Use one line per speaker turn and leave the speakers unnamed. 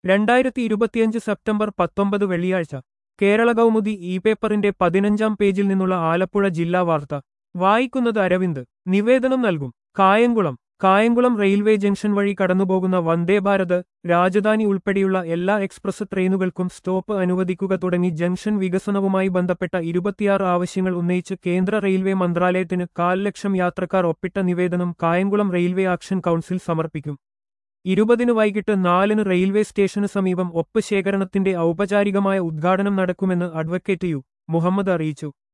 രണ്ടായിരത്തി ഇരുപത്തിയഞ്ച് സെപ്റ്റംബർ പത്തൊമ്പത് വെള്ളിയാഴ്ച കേരള കൗമുദി ഇ പേപ്പറിന്റെ പതിനഞ്ചാം പേജിൽ നിന്നുള്ള ആലപ്പുഴ ജില്ലാ വാർത്ത വായിക്കുന്നത് അരവിന്ദ് നിവേദനം നൽകും കായംകുളം കായംകുളം റെയിൽവേ ജംഗ്ഷൻ വഴി കടന്നുപോകുന്ന വന്ദേ ഭാരത് രാജധാനി ഉൾപ്പെടെയുള്ള എല്ലാ എക്സ്പ്രസ് ട്രെയിനുകൾക്കും സ്റ്റോപ്പ് അനുവദിക്കുക തുടങ്ങി ജംഗ്ഷൻ വികസനവുമായി ബന്ധപ്പെട്ട ഇരുപത്തിയാറ് ആവശ്യങ്ങൾ ഉന്നയിച്ച് കേന്ദ്ര റെയിൽവേ മന്ത്രാലയത്തിന് കാൽ ലക്ഷം യാത്രക്കാർ ഒപ്പിട്ട നിവേദനം കായംകുളം റെയിൽവേ ആക്ഷൻ കൗൺസിൽ സമർപ്പിക്കും ഇരുപതിന് വൈകിട്ട് നാലിന് റെയിൽവേ സ്റ്റേഷന് സമീപം ഒപ്പ് ശേഖരണത്തിന്റെ ഔപചാരികമായ ഉദ്ഘാടനം നടക്കുമെന്ന് അഡ്വക്കേറ്റ് യു മുഹമ്മദ് അറിയിച്ചു